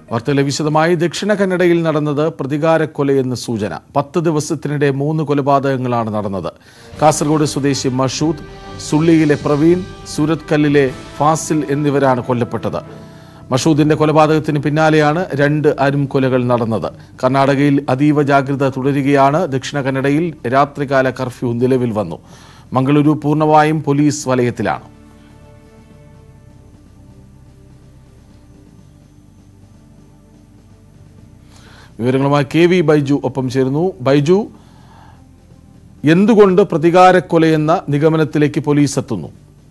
വാർത്തയിലെ വിശദമായി ദക്ഷിണ കന്നഡയിൽ നടന്നത് പ്രതികാരക്കൊലയെന്ന് സൂചന പത്ത് ദിവസത്തിനിടെ മൂന്ന് കൊലപാതകങ്ങളാണ് നടന്നത് കാസർഗോഡ് സ്വദേശി മഷൂദ് സുള്ളിയിലെ പ്രവീൺ സൂരത് കല്ലിലെ ഫാസിൽ എന്നിവരാണ് കൊല്ലപ്പെട്ടത് മഷൂദിന്റെ കൊലപാതകത്തിന് പിന്നാലെയാണ് രണ്ട് അരും കൊലകൾ നടന്നത് കർണാടകയിൽ അതീവ ജാഗ്രത തുടരുകയാണ് ദക്ഷിണ കന്നഡയിൽ രാത്രികാല കർഫ്യൂ നിലവിൽ വന്നു മംഗളൂരു പൂർണ്ണമായും പോലീസ് വലയത്തിലാണ് വിവരങ്ങളുമായി കെ വി ബൈജു ഒപ്പം ചേരുന്നു ബൈജു എന്തുകൊണ്ട് പ്രതികാരക്കൊലയെന്ന നിഗമനത്തിലേക്ക് പോലീസ് എത്തുന്നു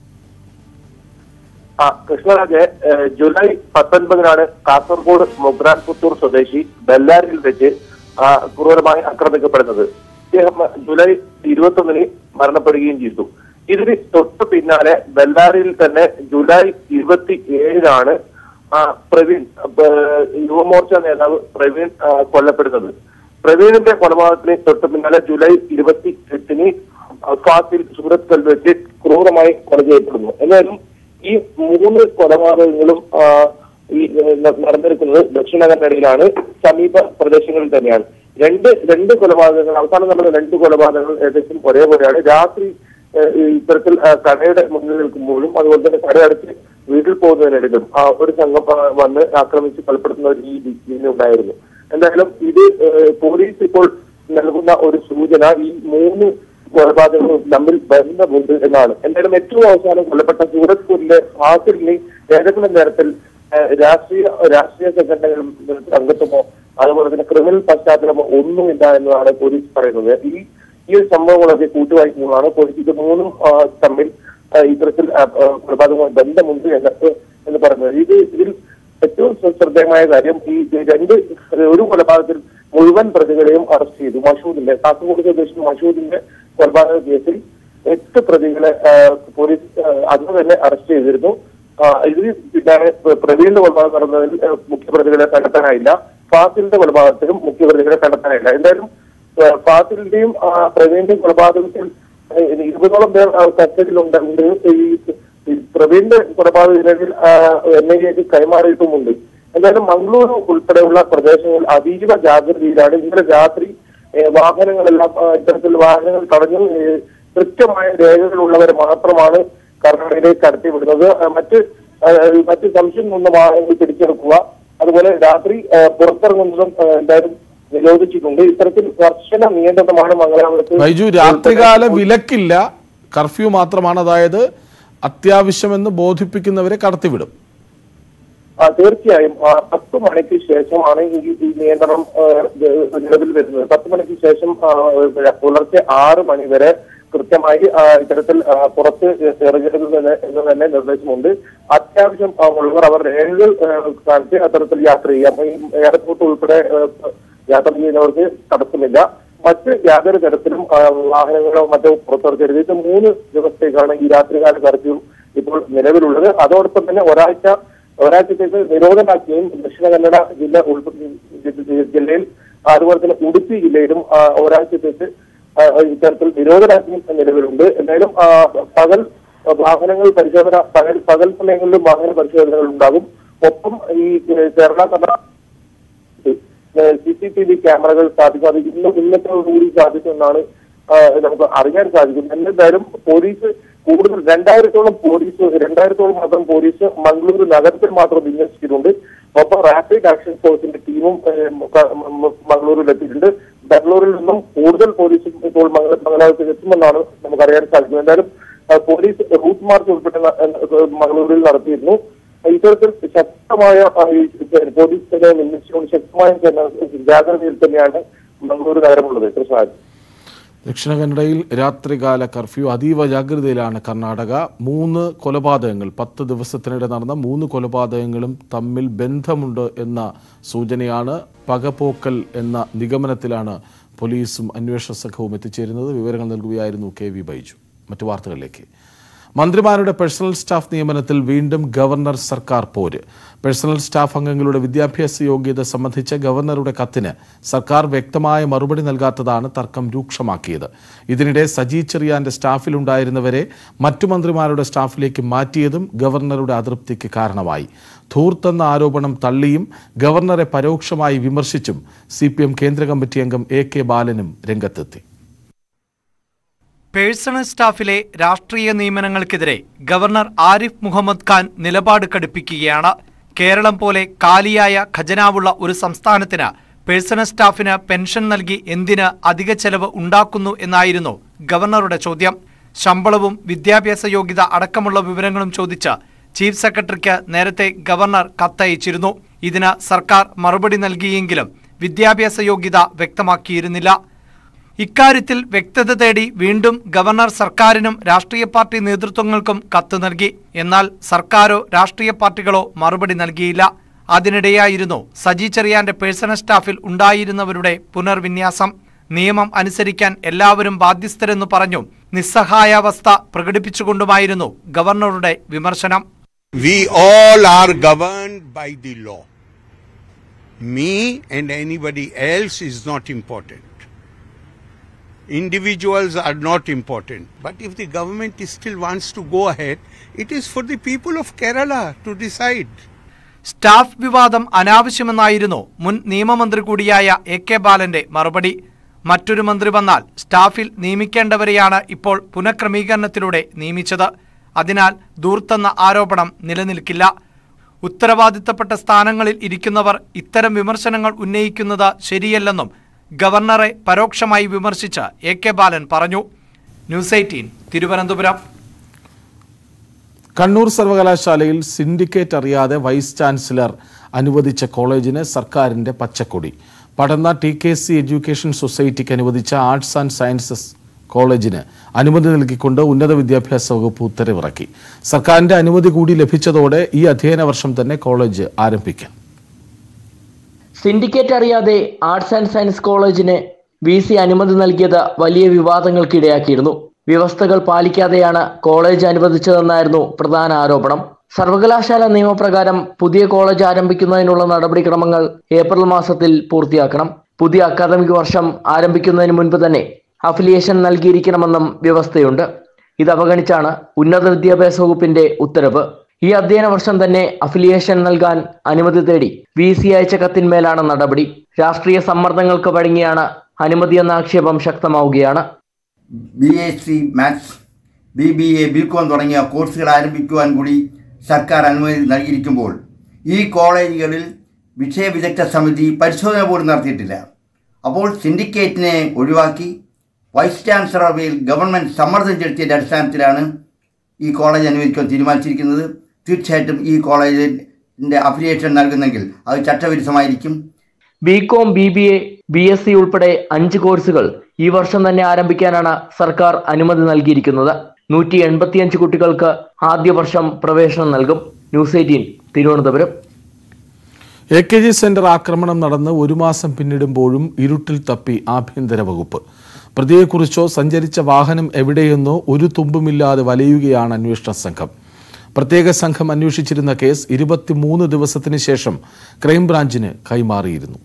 ആ കൃഷ്ണരാജ് ഏഹ്, ജൂലൈ പത്തൊൻപതിനാണ് കാസർഗോഡ് മൊഗ്രാൻ പുത്തൂർ സ്വദേശി ബെല്ലാരിയിൽ വെച്ച് ആ, ക്രൂരമായി ആക്രമിക്കപ്പെടുന്നത് ഇദ്ദേഹം ജൂലൈ ഇരുപത്തൊന്നിന് മരണപ്പെടുകയും ചെയ്തു ഇതിന് തൊട്ട് പിന്നാലെ ബെല്ലാരിയിൽ തന്നെ ജൂലൈ ഇരുപത്തി ഏഴിനാണ് ആ, പ്രവീൺ ഏഹ്, യുവമോർച്ച നേതാവ് പ്രവീൺ ആ, കൊല്ലപ്പെടുന്നത് പ്രവീണിന്റെ കൊലപാതകത്തിന് തൊട്ട് പിന്നാലെ ജൂലൈ ഇരുപത്തി എട്ടിന് ഫാസിൽ സൂറത്ത് കൽ വെച്ച് ക്രൂരമായി കൊല ചെയ്യപ്പെടുന്നു എന്നാലും ഈ മൂന്ന് കൊലപാതകങ്ങളും ആ, ഈ ഏഹ്, ന- നടന്നിരിക്കുന്നത് ദക്ഷിണ കന്നഡയിലാണ് സമീപ പ്രദേശങ്ങളിൽ തന്നെയാണ് രണ്ട് രണ്ട് കൊലപാതകങ്ങൾ അവസാനം നടന്ന രണ്ട് കൊലപാതകങ്ങൾ ഏകദേശം ഒരേപോലെയാണ് രാത്രി ഏഹ്, ഈ ഇത്തരത്തിൽ ആ, കടയുടെ മുന്നിൽ നിൽക്കുമ്പോഴും അതുപോലെ തന്നെ കടയടച്ച് വീട്ടിൽ പോകുന്നതിനിടയിലും ആ, ഒരു സംഘം ആ, വന്ന് ആക്രമിച്ച് കൊലപ്പെടുത്തുന്ന ഒരു രീതി ഇതിനുണ്ടായിരുന്നു എന്തായാലും ഇത് ഏഹ്, പോലീസ് ഇപ്പോൾ നൽകുന്ന ഒരു സൂചന ഈ മൂന്ന് കൊലപാതകങ്ങളും തമ്മിൽ ബന്ധമുണ്ട് എന്നാണ് എന്തായാലും ഏറ്റവും അവസാനം കൊല്ലപ്പെട്ട സൂരത്പൂരിലെ ഫാസിലിന് ഏതെങ്കിലും തരത്തിൽ ഏഹ്, രാഷ്ട്രീയ രാഷ്ട്രീയ സംഘടനകളും അംഗത്വമോ അതുപോലെ തന്നെ ക്രിമിനൽ പശ്ചാത്തലമോ ഒന്നുമില്ല എന്നതാണ് പോലീസ് പറയുന്നത് ഈ ഈ ഒരു സംഭവങ്ങളൊക്കെ കൂട്ടുവായിക്കുമ്പോഴാണ് പോലീസ് ഇത് മൂന്നും ആ, തമ്മിൽ ആ, ഇത്തരത്തിൽ ആ, ആ, കൊലപാതകവുമായി ബന്ധമുണ്ട് എന്ന് എന്ന് പറയുന്നത് ഇത് ഇതിൽ ഏറ്റവും ശ്രദ്ധേയമായ കാര്യം ഈ രണ്ട് ഒരു കൊലപാതകത്തിൽ മുഴുവൻ പ്രതികളെയും അറസ്റ്റ് ചെയ്തു മഷൂദിന്റെ കാസർഗോഡ് സ്വദേശി മഷൂദിന്റെ കൊലപാതക കേസിൽ എട്ട് പ്രതികളെ ആ, പോലീസ് ആ, അന്ന് തന്നെ അറസ്റ്റ് ചെയ്തിരുന്നു ആ, ഇതിന് പിന്നാലെ പ്ര- പ്രവീണിന്റെ കൊലപാതകം നടന്നതിൽ ആ, മുഖ്യപ്രതികളെ കണ്ടെത്താനായില്ല ഫാസിലിന്റെ കൊലപാതകത്തിലും മുഖ്യപ്രതികളെ കണ്ടെത്താനായില്ല എന്തായാലും ആ, ഫാസിലിന്റെയും ആ, പ്രവീണിന്റെയും കൊലപാതകത്തിൽ ആ, ഇരുപതോളം പേർ ആ, കസ്റ്റഡിയിലുണ്ട് ഉണ്ട് ഈ ഈ പ്രവീണിന്റെ കൊലപാതക നിലവിൽ എൻ ഐ എക്ക് കൈമാറിയിട്ടുമുണ്ട് എന്തായാലും മംഗളൂരു ഉൾപ്പെടെയുള്ള പ്രദേശങ്ങളിൽ അതീവ ജാഗ്രതയിലാണ് ഇന്നലെ രാത്രി ഏഹ്, വാഹനങ്ങളെല്ലാം ആ, ഇത്തരത്തിൽ വാഹനങ്ങൾ തടഞ്ഞു ഏഹ്, കൃത്യമായ രേഖകളുള്ളവരെ മാത്രമാണ് കർണാടകയിലേക്ക് കടത്തിവിടുന്നത് ആ, മറ്റ് ആ, മറ്റ് സംശയം വന്ന വാഹനങ്ങൾ പിടിച്ചെടുക്കുക അതുപോലെ രാത്രി ആ, പുറത്തിറങ്ങുന്നതും ആ, എന്തായാലും നിരോധിച്ചിട്ടുണ്ട് ഇത്തരത്തിൽ കർശന നിയന്ത്രണമാണ് മംഗലാപുരത്ത് ബൈജു രാത്രികാല വിലക്കില്ല കർഫ്യൂ മാത്രമാണ് അതായത് അത്യാവശ്യമെന്ന് ബോധിപ്പിക്കുന്നവരെ കടത്തിവിടും ആ, തീർച്ചയായും ആ, പത്ത് മണിക്ക് ശേഷമാണ് ഈ ഈ നിയന്ത്രണം ആ, ഇത് നിലവിൽ വരുന്നത് പത്ത് മണിക്ക് ശേഷം ആ, പുലർച്ചെ ആറ് മണി വരെ കൃത്യമായി ആ, ഇത്തരത്തിൽ ആ, പുറത്ത് ഇറങ്ങരുത് എന്ന് എന്ന് തന്നെ നിർദ്ദേശമുണ്ട് അത്യാവശ്യം ആ, ഉള്ളവർ അവർ രേഖകൾ ആ, കാണിച്ച് അത്തരത്തിൽ യാത്ര ചെയ്യാം ഈ എയർപോർട്ട് ഉൾപ്പെടെ ആ, യാത്ര ചെയ്യുന്നവർക്ക് തടസ്സമില്ല മറ്റ് യാതൊരു തരത്തിലും ആ, വാഹനങ്ങളോ മറ്റോ പുറത്തിറക്കരുത് ഇത് മൂന്ന് ദിവസത്തേക്കാണ് ഈ രാത്രികാല കർഫ്യൂ ഇപ്പോൾ നിലവിലുള്ളത് അതോടൊപ്പം തന്നെ ഒരാഴ്ച ഒരാഴ്ചത്തേക്ക് നിരോധനാക്കുകയും ദക്ഷിണ കന്നഡ ജില്ല ഉൾപ്പെടെ ജില്ലയിൽ അതുപോലെ തന്നെ ഉടുപ്പി ജില്ലയിലും ആ, ഒരാഴ്ചത്തേക്ക് ആ, ഇത്തരത്തിൽ നിരോധനാജ്ഞയും നിലവിലുണ്ട് എന്തായാലും ആ, പകൽ വാഹനങ്ങൾ പരിശോധന പകൽ പകൽ സമയങ്ങളിലും വാഹന പരിശോധനകൾ ഉണ്ടാകും ഒപ്പം ഈ ഏഹ്, Kerala Karnataka C C T V ക്യാമറകൾ സ്ഥാപിക്കും അത് ഇന്നും ഇന്നത്തോടുകൂടി സാധിക്കുമെന്നാണ് ആ, നമുക്ക് അറിയാൻ സാധിക്കും എന്തായാലും പോലീസ് കൂടുതൽ രണ്ടായിരത്തോളം പോലീസ് രണ്ടായിരത്തോളം മാത്രം പോലീസ് മംഗളൂരു നഗരത്തിൽ മാത്രം വിന്യസിച്ചിട്ടുണ്ട് ഒപ്പം റാപ്പിഡ് ആക്ഷൻ ഫോഴ്സിന്റെ ടീമും ഏഹ്, മ- മ- മംഗളൂരിൽ എത്തിയിട്ടുണ്ട് ബാംഗ്ലൂരിൽ നിന്നും കൂടുതൽ പോലീസ് ഇപ്പോൾ മംഗള മംഗലാപുരത്ത് എത്തുമെന്നാണ് നമുക്ക് അറിയാൻ സാധിക്കുന്നത് എന്തായാലും ആ, പോലീസ് റൂട്ട് മാർച്ച് ഉൾപ്പെടെ ന- ഏഹ്, മംഗളൂരിൽ നടത്തിയിരുന്നു ഇത്തരത്തിൽ ശക്തമായ ആ, ഈ പോലീസിനെ നിയമിച്ചുകൊണ്ട് ശക്തമായ ജന- ജാഗ്രതയിൽ തന്നെയാണ് മംഗളൂരു നഗരമുള്ളത് കൃഷ്ണരാജ് ദക്ഷിണ കന്നഡയിൽ രാത്രികാല കർഫ്യൂ അതീവ ജാഗ്രതയിലാണ് കർണാടക മൂന്ന് കൊലപാതകങ്ങൾ പത്ത് ദിവസത്തിനിടെ നടന്ന മൂന്ന് കൊലപാതകങ്ങളും തമ്മിൽ ബന്ധമുണ്ട് എന്ന സൂചനയാണ് പകപോക്കൽ എന്ന നിഗമനത്തിലാണ് പോലീസും അന്വേഷണ സംഘവും എത്തിച്ചേരുന്നത് വിവരങ്ങൾ നൽകുകയായിരുന്നു കെ വി ബൈജു മറ്റു വാർത്തകളിലേക്ക് മന്ത്രിമാരുടെ പേഴ്സണൽ സ്റ്റാഫ് നിയമനത്തിൽ വീണ്ടും ഗവർണർ സർക്കാർ പോര് പേഴ്സണൽ സ്റ്റാഫ് അംഗങ്ങളുടെ വിദ്യാഭ്യാസ യോഗ്യത സംബന്ധിച്ച ഗവർണറുടെ കത്തിന് സർക്കാർ വ്യക്തമായ മറുപടി നൽകാത്തതാണ് തർക്കം രൂക്ഷമാക്കിയത് ഇതിനിടെ സജി ചെറിയാന്റെ സ്റ്റാഫിലുണ്ടായിരുന്നവരെ മറ്റു മന്ത്രിമാരുടെ സ്റ്റാഫിലേക്ക് മാറ്റിയതും ഗവർണറുടെ അതൃപ്തിക്ക് കാരണമായി ധൂർത്തെന്ന ആരോപണം തള്ളിയും ഗവർണറെ പരോക്ഷമായി വിമർശിച്ചും സി കേന്ദ്ര കമ്മിറ്റി അംഗം എ കെ ബാലനും രംഗത്തെത്തി പേഴ്സണൽ സ്റ്റാഫിലെ രാഷ്ട്രീയ നിയമനങ്ങൾക്കെതിരെ ഗവർണർ ആരിഫ് മുഹമ്മദ് ഖാൻ നിലപാട് കടുപ്പിക്കുകയാണ് കേരളം പോലെ കാലിയായ ഖജനാവുള്ള ഒരു സംസ്ഥാനത്തിന് പേഴ്സണൽ സ്റ്റാഫിന് പെൻഷൻ നൽകി എന്തിന് അധിക ചെലവ് ഉണ്ടാക്കുന്നു എന്നായിരുന്നു ഗവർണറുടെ ചോദ്യം ശമ്പളവും വിദ്യാഭ്യാസ യോഗ്യത അടക്കമുള്ള വിവരങ്ങളും ചോദിച്ച് ചീഫ് സെക്രട്ടറിക്ക് നേരത്തെ ഗവർണർ കത്തയച്ചിരുന്നു ഇതിന് സർക്കാർ മറുപടി നൽകിയെങ്കിലും വിദ്യാഭ്യാസ യോഗ്യത വ്യക്തമാക്കിയിരുന്നില്ല ഇക്കാര്യത്തിൽ വ്യക്തത തേടി വീണ്ടും ഗവർണർ സർക്കാരിനും രാഷ്ട്രീയ പാർട്ടി നേതൃത്വങ്ങൾക്കും കത്ത് നൽകി എന്നാൽ സർക്കാരോ രാഷ്ട്രീയ പാർട്ടികളോ മറുപടി നൽകിയില്ല അതിനിടെയായിരുന്നു സജി ചെറിയാന്റെ പേഴ്സണൽ സ്റ്റാഫിൽ ഉണ്ടായിരുന്നവരുടെ പുനർവിന്യാസം നിയമം അനുസരിക്കാൻ എല്ലാവരും ബാധ്യസ്ഥരെന്ന് പറഞ്ഞു നിസ്സഹായാവസ്ഥ പ്രകടിപ്പിച്ചുകൊണ്ടുമായിരുന്നു ഗവർണറുടെ വിമർശനം We all are governed by the law. Me and anybody else is not important. Individuals are not important. But if the government still wants to go ahead, it is for the people of Kerala to decide. Staff വിവാദം അനാവശ്യമെന്നായിരുന്നു മുൻ നിയമമന്ത്രി കൂടിയായ A K ബാലന്റെ മറുപടി മറ്റൊരു മന്ത്രി വന്നാൽ സ്റ്റാഫിൽ നിയമിക്കേണ്ടവരെയാണ് ഇപ്പോൾ പുനഃക്രമീകരണത്തിലൂടെ നിയമിച്ചത് അതിനാൽ ദൂർത്തെന്ന ആരോപണം നിലനിൽക്കില്ല ഉത്തരവാദിത്തപ്പെട്ട സ്ഥാനങ്ങളിൽ ഇരിക്കുന്നവർ ഇത്തരം വിമർശനങ്ങൾ ഉന്നയിക്കുന്നത് ശരിയല്ലെന്നും ഗവർണറെ പരോക്ഷമായി വിമർശിച്ച് എ കെ ബാലൻ പറഞ്ഞു ന്യൂസ് എയ്റ്റീൻ തിരുവനന്തപുരം കണ്ണൂർ സർവകലാശാലയിൽ സിൻഡിക്കേറ്റ് അറിയാതെ വൈസ് ചാൻസലർ അനുവദിച്ച കോളേജിന് സർക്കാരിന്റെ പച്ചക്കൊടി Padanna T K C education സൊസൈറ്റിക്ക് അനുവദിച്ച ആർട്സ് ആൻഡ് സയൻസസ് കോളേജിന് അനുമതി നൽകിക്കൊണ്ട് ഉന്നത വിദ്യാഭ്യാസ വകുപ്പ് ഉത്തരവിറക്കി സർക്കാരിന്റെ അനുമതി കൂടി ലഭിച്ചതോടെ ഈ അധ്യയന വർഷം തന്നെ കോളേജ് ആരംഭിക്കാം സിൻഡിക്കേറ്റ് അറിയാതെ ആർട്സ് ആൻഡ് സയൻസ് കോളേജിന് വി സി അനുമതി നൽകിയത് വലിയ വിവാദങ്ങൾക്കിടയാക്കിയിരുന്നു വ്യവസ്ഥകൾ പാലിക്കാതെയാണ് കോളേജ് അനുവദിച്ചതെന്നായിരുന്നു പ്രധാന ആരോപണം സർവകലാശാല നിയമപ്രകാരം പുതിയ കോളേജ് ആരംഭിക്കുന്നതിനുള്ള നടപടിക്രമങ്ങൾ ഏപ്രിൽ മാസത്തിൽ പൂർത്തിയാക്കണം പുതിയ അക്കാദമിക് വർഷം ആരംഭിക്കുന്നതിന് മുൻപ് തന്നെ അഫിലിയേഷൻ നൽകിയിരിക്കണമെന്നും വ്യവസ്ഥയുണ്ട് ഇത് അവഗണിച്ചാണ് ഉന്നത വിദ്യാഭ്യാസ വകുപ്പിന്റെ ഉത്തരവ് ഈ അധ്യയന വർഷം തന്നെ അഫിലിയേഷൻ നൽകാൻ അനുമതി തേടി വി സി അയച്ച കത്തിന്മേലാണ് നടപടി രാഷ്ട്രീയ സമ്മർദ്ദങ്ങൾക്ക് വഴങ്ങിയാണ് അനുമതി എന്ന ആക്ഷേപം ശക്തമാവുകയാണ് B S C maths B B A B com തുടങ്ങിയ കോഴ്സുകൾ ആരംഭിക്കുവാൻ കൂടി സർക്കാർ അനുമതി നൽകിയിരിക്കുമ്പോൾ ഈ കോളേജുകളിൽ വിഷയവിദഗ്ധ സമിതി പരിശോധന പോലും നടത്തിയിട്ടില്ല അപ്പോൾ സിൻഡിക്കേറ്റിനെ ഒഴിവാക്കി വൈസ് ചാൻസലർ ഗവൺമെൻറ് സമ്മർദ്ദം ചെലുത്തിയതിൻ്റെ അടിസ്ഥാനത്തിലാണ് ഈ കോളേജ് അനുവദിക്കാൻ തീരുമാനിച്ചിരിക്കുന്നത് തീർച്ചയായിട്ടും ഈ കോളേജിൻ്റെ അഫിലിയേഷൻ നൽകുന്നെങ്കിൽ അത് ചട്ടവിരുദ്ധമായിരിക്കും B com B B A B S C ഉൾപ്പെടെ അഞ്ച് കോഴ്സുകൾ ഈ വർഷം തന്നെ ആരംഭിക്കാനാണ് സർക്കാർ അനുമതി നൽകിയിരിക്കുന്നത് നൂറ്റി എൺപത്തിയഞ്ച് കുട്ടികൾക്ക് ആദ്യ വർഷം പ്രവേശനം നൽകും news eighteen Thiruvananthapuram A K G centre ആക്രമണം നടന്ന് ഒരു മാസം പിന്നിടുമ്പോഴും ഇരുട്ടിൽ തപ്പി ആഭ്യന്തര വകുപ്പ് പ്രതിയെക്കുറിച്ചോ സഞ്ചരിച്ച വാഹനം എവിടെയെന്നോ ഒരു തുമ്പുമില്ലാതെ വലയുകയാണ് അന്വേഷണ സംഘം പ്രത്യേക സംഘം അന്വേഷിച്ചിരുന്ന കേസ് ഇരുപത്തിമൂന്ന് ദിവസത്തിന് ശേഷം ക്രൈംബ്രാഞ്ചിന് കൈമാറിയിരുന്നു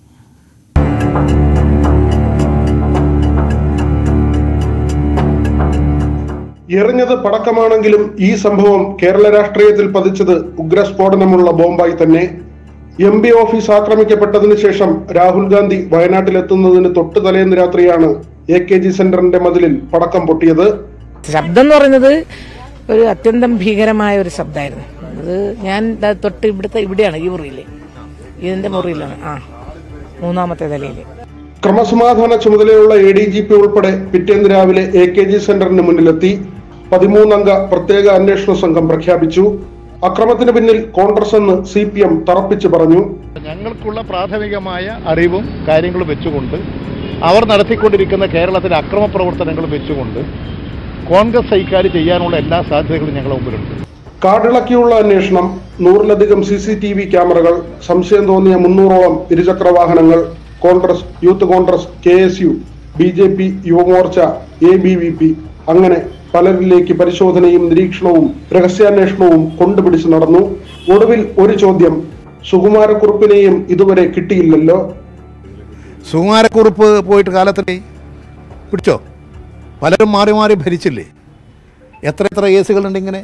എറിഞ്ഞത് പടക്കമാണെങ്കിലും ഈ സംഭവം കേരള രാഷ്ട്രീയത്തിൽ പതിച്ചത് ഉഗ്രസ്ഫോടനമുള്ള ബോംബായി തന്നെ എം പി ഓഫീസ് ആക്രമിക്കപ്പെട്ടതിനു ശേഷം രാഹുൽ ഗാന്ധി വയനാട്ടിലെത്തുന്നതിന് തൊട്ടു തലേന്ന് രാത്രിയാണ് എ കെ ജി സെന്ററിന്റെ മതിലിൽ പടക്കം പൊട്ടിയത് ശബ്ദം എന്ന് പറയുന്നത് ഒരു അത്യന്തം ഭീകരമായ ഒരു ശബ്ദമായിരുന്നു അത് ഞാൻ ദാ തൊട്ട് ഇവിടുത്തെ ഇവിടെയാണ് ഈ മുറിയിൽ ഇതിന്റെ മുറിയിലാണ് ആ മൂന്നാമത്തെ നിലയിൽ ക്രമസമാധാന ചുമതലയുള്ള എ ഡി ജി പി ഉൾപ്പെടെ പിറ്റേന്ന് രാവിലെ എ കെ ജി സെന്ററിന് മുന്നിലെത്തി പതിമൂന്നംഗ പ്രത്യേക അന്വേഷണ സംഘം പ്രഖ്യാപിച്ചു അക്രമത്തിന് പിന്നിൽ കോൺഗ്രസ് എന്ന് സി പി എം തറപ്പിച്ചു പറഞ്ഞു ഞങ്ങൾക്കുള്ള പ്രാഥമികമായ അറിവും കാര്യങ്ങളും വെച്ചുകൊണ്ട് അവർ നടത്തിക്കൊണ്ടിരിക്കുന്ന കേരളത്തിലെ അക്രമ പ്രവർത്തനങ്ങളും വെച്ചുകൊണ്ട് കോൺഗ്രസ് ഐക്കാർ ചെയ്യാനുള്ള എല്ലാ സാധ്യതകളും ഞങ്ങളുടെ മുമ്പിലുണ്ട് കാടിളക്കിയുള്ള അന്വേഷണം നൂറിലധികം സി സി ടി വി ക്യാമറകൾ സംശയം തോന്നിയ മുന്നൂറോളം ഇരുചക്ര വാഹനങ്ങൾ Congress youth Congress K S U B J P Yuvamorcha A B V P അങ്ങനെ പലരിലേക്ക് പരിശോധനയും നിരീക്ഷണവും രഹസ്യാന്വേഷണവും കൊണ്ടുപിടിച്ച് നടന്നു ഒടുവിൽ ഒരു ചോദ്യം സുകുമാരക്കുറുപ്പിനെയും ഇതുവരെ കിട്ടിയില്ലല്ലോ സുകുമാരക്കുറുപ്പ് പോയിട്ട് കാലത്തിലേ പിടിച്ചോ പലരും മാറി മാറി ഭരിച്ചില്ലേ എത്ര എത്ര കേസുകളുണ്ട് ഇങ്ങനെ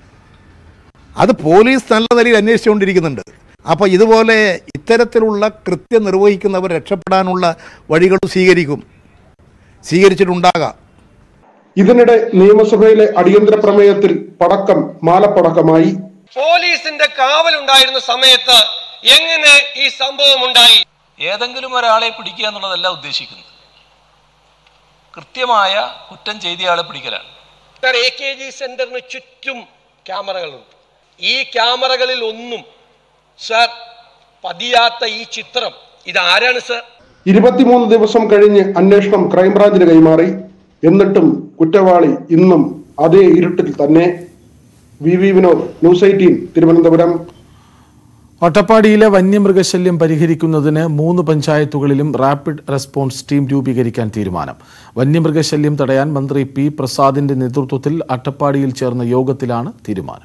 അത് പോലീസ് നല്ല നിലയിൽ അന്വേഷിച്ചുകൊണ്ടിരിക്കുന്നുണ്ട് അപ്പോൾ ഇതുപോലെ ഇത്തരത്തിലുള്ള കൃത്യം നിർവഹിക്കുന്നവർ രക്ഷപ്പെടാനുള്ള വഴികളും സ്വീകരിക്കും സ്വീകരിച്ചിട്ടുണ്ടാകാം ഇതിനിടെ നിയമസഭയിലെ അടിയന്തര പ്രമേയത്തിൽ പടക്കം മാലപ്പടക്കമായി പോലീസിന്റെ കാവലുണ്ടായിരുന്ന സമയത്ത് എങ്ങനെ ഈ സംഭവം ഉണ്ടായി ഏതെങ്കിലും ഒരാളെ പിടിക്കുക എന്നുള്ളതല്ല ഉദ്ദേശിക്കുന്നത് കൃത്യമായ കുറ്റം ചെയ്തയാളെ പിടിക്കലാണ് സർ എ കെ ജി സെന്ററിന് ചുറ്റും ക്യാമറകളുണ്ട് ഈ ക്യാമറകളിൽ ഒന്നും സർ പതിയാത്ത ഈ ചിത്രം ഇതാരാണ് സർ ഇരുപത്തിമൂന്ന് ദിവസം കഴിഞ്ഞ് അന്വേഷണം ക്രൈംബ്രാഞ്ചിന് കൈമാറി എന്നിട്ടും കുറ്റവാളി ഇന്നും അതേ ഇരുട്ടിൽ തന്നെ V V Vinod news eighteen Thiruvananthapuram ഒട്ടപ്പാടിയിലെ വന്യമൃഗശല്യം പരിഹരിക്കുന്നതിന് മൂന്ന് പഞ്ചായത്തുകളിലും റാപ്പിഡ് റെസ്പോൺസ് ടീം രൂപീകരിക്കാൻ തീരുമാനം വന്യമൃഗശല്യം തടയാൻ മന്ത്രി പി പ്രസാദിന്റെ നേതൃത്വത്തിൽ അട്ടപ്പാടിയിൽ ചേർന്ന യോഗത്തിലാണ് തീരുമാനം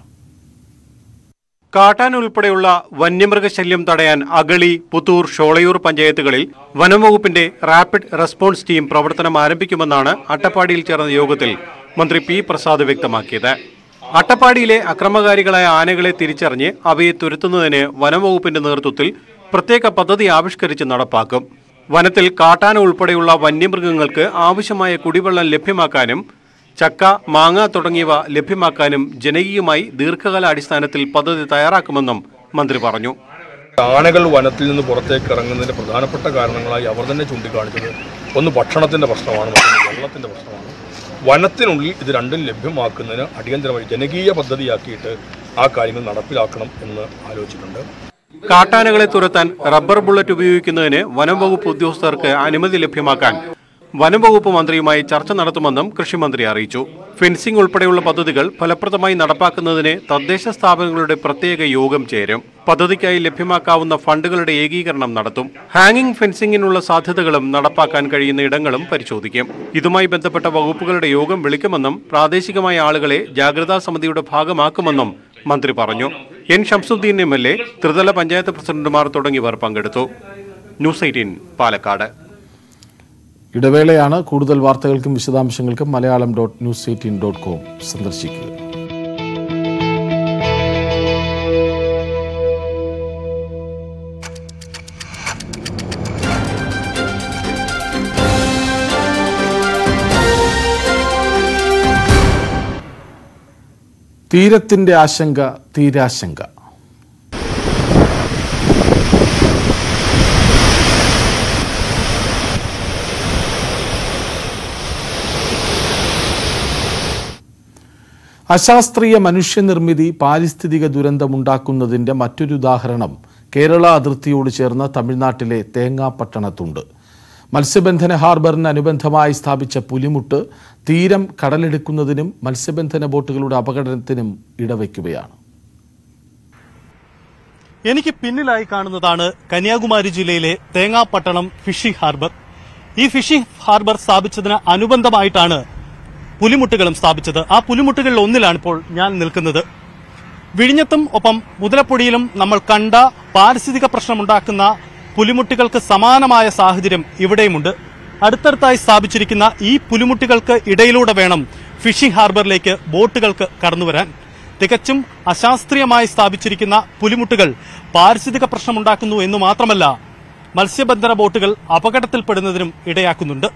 കാട്ടാൻ ഉൾപ്പെടെയുള്ള വന്യമൃഗശല്യം തടയാൻ അഗളി പുത്തൂർ ഷോളയൂർ പഞ്ചായത്തുകളിൽ വനംവകുപ്പിന്റെ റാപ്പിഡ് റെസ്പോൺസ് ടീം പ്രവർത്തനം ആരംഭിക്കുമെന്നാണ് അട്ടപ്പാടിയിൽ ചേർന്ന യോഗത്തിൽ മന്ത്രി പി പ്രസാദ് വ്യക്തമാക്കിയത് അട്ടപ്പാടിയിലെ അക്രമകാരികളായ ആനകളെ തിരിച്ചറിഞ്ഞ് അവയെ തുരത്തുന്നതിന് വനംവകുപ്പിന്റെ നേതൃത്വത്തിൽ പ്രത്യേക പദ്ധതി ആവിഷ്കരിച്ച് നടപ്പാക്കും വനത്തിൽ കാട്ടാന ഉൾപ്പെടെയുള്ള വന്യമൃഗങ്ങൾക്ക് ആവശ്യമായ കുടിവെള്ളം ലഭ്യമാക്കാനും ചക്ക മാങ്ങ തുടങ്ങിയവ ലഭ്യമാക്കാനും ജനകീയമായി ദീർഘകാല അടിസ്ഥാനത്തിൽ പദ്ധതി തയ്യാറാക്കുമെന്നും മന്ത്രി പറഞ്ഞു ആനകൾ വനത്തിൽ നിന്ന് പുറത്തേക്ക് ഇറങ്ങുന്നതിന്റെ പ്രധാനപ്പെട്ട കാരണങ്ങളായി അവർ തന്നെ ചൂണ്ടിക്കാണിച്ചത് ഒന്ന് ഭക്ഷണത്തിന്റെ പ്രശ്നമാണ് മറ്റൊന്ന് വെള്ളത്തിന്റെ പ്രശ്നമാണ് വനത്തിനുള്ളിൽ ഇത് രണ്ടും ലഭ്യമാക്കുന്നതിന് അടിയന്തരമായി ജനകീയ പദ്ധതിയാക്കിയിട്ട് ആ കാര്യങ്ങൾ നടപ്പിലാക്കണം എന്ന് ആലോചിച്ചിട്ടുണ്ട് കാട്ടാനകളെ തുരത്താൻ റബ്ബർ ബുള്ളറ്റ് ഉപയോഗിക്കുന്നതിന് വനം വകുപ്പ് ഉദ്യോഗസ്ഥർക്ക് അനുമതി ലഭ്യമാക്കാൻ വനം വകുപ്പ് മന്ത്രിയുമായി ചർച്ച നടത്തുമെന്നും കൃഷിമന്ത്രി അറിയിച്ചു ഫെൻസിംഗ് ഉൾപ്പെടെയുള്ള പദ്ധതികൾ ഫലപ്രദമായി നടപ്പാക്കുന്നതിന് തദ്ദേശ സ്ഥാപനങ്ങളുടെ പ്രത്യേക യോഗം ചേരും പദ്ധതിക്കായി ലഭ്യമാക്കാവുന്ന ഫണ്ടുകളുടെ ഏകീകരണം നടത്തും ഹാങ്ങിംഗ് ഫെൻസിംഗിനുള്ള സാധ്യതകളും നടപ്പാക്കാൻ കഴിയുന്ന ഇടങ്ങളും പരിശോധിക്കും ഇതുമായി ബന്ധപ്പെട്ട വകുപ്പുകളുടെ യോഗം വിളിക്കുമെന്നും പ്രാദേശികമായ ആളുകളെ ജാഗ്രതാ സമിതിയുടെ ഭാഗമാക്കുമെന്നും മന്ത്രി പറഞ്ഞു N Shamsudheen M L A ത്രിതല പഞ്ചായത്ത് പ്രസിഡന്റുമാർ തുടങ്ങിയവർ പങ്കെടുത്തു ന്യൂസ് എയ്റ്റീൻ പാലക്കാട് ഇടവേളയാണ് കൂടുതൽ വാർത്തകൾക്കും വിശദാംശങ്ങൾക്കും Malayalam dot news eighteen dot com സന്ദർശിക്കുക തീരത്തിന്റെ ആശങ്ക തീരാശങ്ക അശാസ്ത്രീയ മനുഷ്യനിർമ്മിതി പാരിസ്ഥിതിക ദുരന്തമുണ്ടാക്കുന്നതിന്റെ മറ്റൊരു ഉദാഹരണം കേരള അതിർത്തിയോട് ചേർന്ന തമിഴ്നാട്ടിലെ തേങ്ങാപ്പട്ടണത്തുണ്ട് മത്സ്യബന്ധന ഹാർബറിന് അനുബന്ധമായി സ്ഥാപിച്ച പുലിമുട്ട് തീരം കടലെടുക്കുന്നതിനും മത്സ്യബന്ധന ബോട്ടുകളുടെ അപകടത്തിനും ഇടവയ്ക്കുകയാണ് എനിക്ക് പിന്നിലായി കാണുന്നതാണ് കന്യാകുമാരി ജില്ലയിലെ തേങ്ങാപ്പട്ടണം ഫിഷിംഗ് ഹാർബർ ഈ ഫിഷിംഗ് ഹാർബർ സ്ഥാപിച്ചതിന് അനുബന്ധമായിട്ടാണ് പുലിമുട്ടുകളും സ്ഥാപിച്ചത് ആ പുലിമുട്ടുകളിൽ ഒന്നിലാണ് ഇപ്പോൾ ഞാൻ നിൽക്കുന്നത് വിഴിഞ്ഞത്തും ഒപ്പം മുതലപ്പൊടിയിലും നമ്മൾ കണ്ട പാരിസ്ഥിതിക പ്രശ്നമുണ്ടാക്കുന്ന പുലിമുട്ടുകൾക്ക് സമാനമായ സാഹചര്യം ഇവിടെയുമുണ്ട് അടുത്തടുത്തായി സ്ഥാപിച്ചിരിക്കുന്ന ഈ പുലിമുട്ടുകൾക്ക് ഇടയിലൂടെ വേണം ഫിഷിംഗ് ഹാർബറിലേക്ക് ബോട്ടുകൾക്ക് കടന്നുവരാൻ തികച്ചും അശാസ്ത്രീയമായി സ്ഥാപിച്ചിരിക്കുന്ന പുലിമുട്ടുകൾ പാരിസ്ഥിതിക പ്രശ്നമുണ്ടാക്കുന്നു എന്ന് മാത്രമല്ല മത്സ്യബന്ധന ബോട്ടുകൾ അപകടത്തിൽപ്പെടുന്നതിനും ഇടയാക്കുന്നുണ്ട്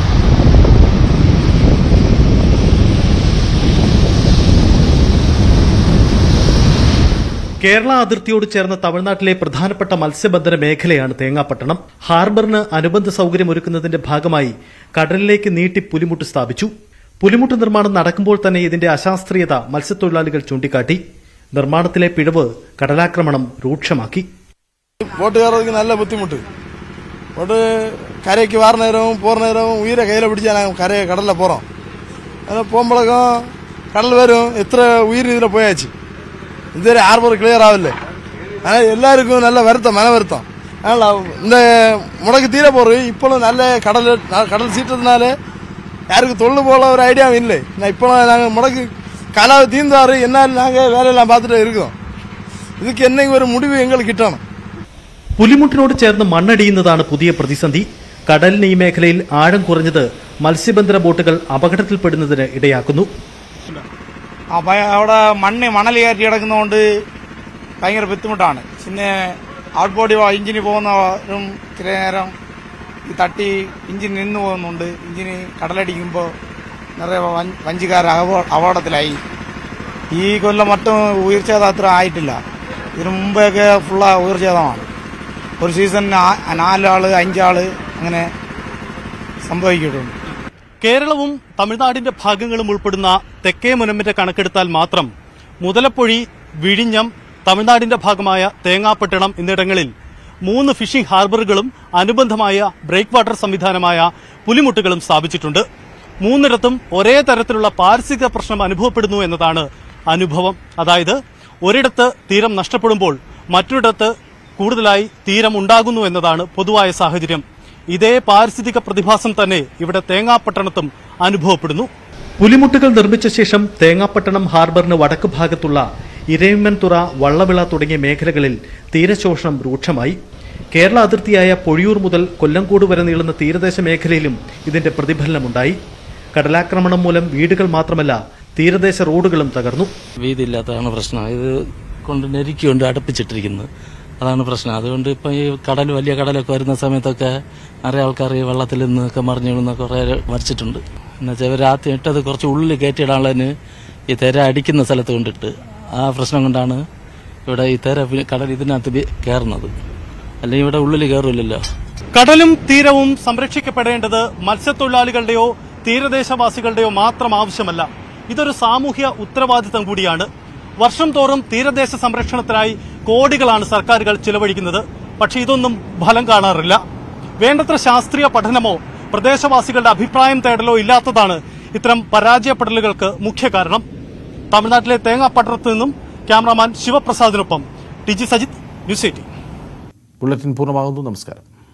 കേരള അതിർത്തിയോട് ചേർന്ന തമിഴ്നാട്ടിലെ പ്രധാനപ്പെട്ട മത്സ്യബന്ധന മേഖലയാണ് തേങ്ങാപ്പട്ടണം ഹാർബറിന് അനുബന്ധ സൗകര്യം ഒരുക്കുന്നതിന്റെ ഭാഗമായി കടലിലേക്ക് നീട്ടി പുലിമുട്ട് സ്ഥാപിച്ചു പുലിമുട്ട് നിർമ്മാണം നടക്കുമ്പോൾ തന്നെ ഇതിന്റെ അശാസ്ത്രീയത മത്സ്യത്തൊഴിലാളികൾ ചൂണ്ടിക്കാട്ടി നിർമ്മാണത്തിലെ പിഴവ് കടലാക്രമണം രൂക്ഷമാക്കി போட்டு ஏறதுக்கு நல்ல புத்திமுட்டு போட்டு கரைக்கு வர நேரம் போகிற நேரம் உயிரை கையில் பிடிச்சா நாங்கள் கரையை கடலில் போகிறோம் அதில் போம்பழக்கம் கடல் வரும் எத்தனை உயிர் இதில் போயாச்சு இதுவரை ஹார்பர் கிளியர் ஆகல ஆனால் எல்லாருக்கும் நல்ல வருத்தம் மன வருத்தம் அதனால் இந்த முடக்கு தீர போகிறது இப்போலும் நல்ல கடல் கடல் சீற்றத்தினால யாருக்கு தொழில் போல ஒரு ஐடியாவும் இல்லை நான் இப்போ நாங்கள் முடக்கு காலாவது தீர்ந்தாரு என்னால் நாங்கள் வேலையெல்லாம் பார்த்துட்டு இருக்கோம் இதுக்கு என்னைக்கு ஒரு முடிவு எங்களுக்கு கிட்டணும் പുലിമുട്ടിനോട് ചേർന്ന് മണ്ണടിയുന്നതാണ് പുതിയ പ്രതിസന്ധി കടലിന് ഈ മേഖലയിൽ ആഴം കുറഞ്ഞത് മത്സ്യബന്ധന ബോട്ടുകൾ അപകടത്തിൽപ്പെടുന്നതിന് ഇടയാക്കുന്നു അപ്പം അവിടെ മണ്ണ് മണൽ കയറ്റി കിടക്കുന്നതുകൊണ്ട് ഭയങ്കര ബുദ്ധിമുട്ടാണ് പിന്നെ ഔട്ട് ബോഡി എഞ്ചിന് പോകുന്നവരും ചില നേരം ഈ തട്ടി എഞ്ചിൻ നിന്ന് പോകുന്നുണ്ട് എഞ്ചിന് കടലടിക്കുമ്പോൾ നിറയെ വഞ്ച- വഞ്ചിക്കാർ അപ- അപകടത്തിലായി ഈ കൊല്ലം മറ്റും ഉയർച്ചേതം അത്ര ആയിട്ടില്ല ഇതിനു മുമ്പൊക്കെ ഫുള്ള ഉയർച്ചേതമാണ് ഒരു സീസൺ നാലാള് അഞ്ചാള് അങ്ങനെ സംഭവിക്കിയിട്ടുണ്ട് കേരളവും തമിഴ്നാടിന്റെ ഭാഗങ്ങളും ഉൾപ്പെടുന്ന തെക്കേ മുനമ്പിന്റെ കണക്കെടുത്താൽ മാത്രം മുതലപ്പൊഴി വിഴിഞ്ഞം തമിഴ്നാടിന്റെ ഭാഗമായ തേങ്ങാപ്പട്ടണം എന്നിടങ്ങളിൽ മൂന്ന് ഫിഷിംഗ് ഹാർബറുകളും അനുബന്ധമായ ബ്രേക്ക് വാട്ടർ സംവിധാനമായ പുലിമുട്ടുകളും സ്ഥാപിച്ചിട്ടുണ്ട് മൂന്നിടത്തും ഒരേ തരത്തിലുള്ള പാരിസ്ഥിതിക പ്രശ്നം അനുഭവപ്പെടുന്നു എന്നതാണ് അനുഭവം അതായത് ഒരിടത്ത് തീരം നഷ്ടപ്പെടുമ്പോൾ മറ്റൊരിടത്ത് കൂടുതലായി തീരം ഉണ്ടാകുന്നു എന്നതാണ് പൊതുവായ സാഹചര്യം ഇതേ പാരിസ്ഥിതിക പ്രതിഭാസം തന്നെ ഇവിടെ തേങ്ങാപ്പട്ടണത്തും അനുഭവപ്പെടുന്നു പുലിമുട്ടുകൾ നിർമ്മിച്ച ശേഷം തേങ്ങാപ്പട്ടണം ഹാർബറിന് വടക്ക് ഭാഗത്തുള്ള ഇരയിമ്മൻതുറ വള്ളവിള തുടങ്ങിയ മേഖലകളിൽ തീരശോഷണം രൂക്ഷമായി കേരള അതിർത്തിയായ പൊഴിയൂർ മുതൽ കൊല്ലങ്കോട് വരെ നീളുന്ന തീരദേശ മേഖലയിലും ഇതിന്റെ പ്രതിഫലനമുണ്ടായി കടലാക്രമണം മൂലം വീടുകൾ മാത്രമല്ല തീരദേശ റോഡുകളും തകർന്നു വീതിയില്ലാത്തതാണ് പ്രശ്നം ഇത് കൊണ്ട് നെരുക്കിയുണ്ട് അടുപ്പിച്ചിട്ടിരിക്കുന്നത് അതാണ് പ്രശ്നം അതുകൊണ്ട് ഇപ്പം ഈ കടൽ വലിയ കടലൊക്കെ വരുന്ന സമയത്തൊക്കെ നിറയെ ആൾക്കാർ ഈ വെള്ളത്തിൽ നിന്നൊക്കെ മറിഞ്ഞു വീഴുന്ന കുറേ മരിച്ചിട്ടുണ്ട് എന്നുവെച്ചാൽ ഇവർ ആദ്യം ഇട്ടത് കുറച്ച് ഉള്ളിൽ കയറ്റിയിടാനുള്ളതിന് ഈ തിര അടിക്കുന്ന സ്ഥലത്ത് കൊണ്ടിട്ട് ആ പ്രശ്നം കൊണ്ടാണ് ഇവിടെ ഈ തിര പി- കടൽ ഇതിനകത്ത് വി- കയറുന്നത് അല്ലെങ്കിൽ ഇവിടെ ഉള്ളിൽ കയറില്ലല്ലോ കടലും തീരവും സംരക്ഷിക്കപ്പെടേണ്ടത് മത്സ്യത്തൊഴിലാളികളുടെയോ തീരദേശവാസികളുടെയോ മാത്രം ആവശ്യമല്ല ഇതൊരു സാമൂഹ്യ ഉത്തരവാദിത്തം കൂടിയാണ് വർഷം തോറും തീരദേശ സംരക്ഷണത്തിനായി കോടികളാണ് സർക്കാരുകൾ ചിലവഴിക്കുന്നത് പക്ഷേ ഇതൊന്നും ഫലം കാണാറില്ല വേണ്ടത്ര ശാസ്ത്രീയ പഠനമോ പ്രദേശവാസികളുടെ അഭിപ്രായം തേടലോ ഇല്ലാത്തതാണ് ഇത്തരം പരാജയപ്പെടലുകൾക്ക് മുഖ്യ കാരണം തമിഴ്നാട്ടിലെ തേങ്ങാപ്പട്ടണത്ത് നിന്നും ക്യാമറാമാൻ ശിവപ്രസാദിനൊപ്പം T G Sajith news eighteen bulletin പൂർണ്ണമാകുന്നു നമസ്കാരം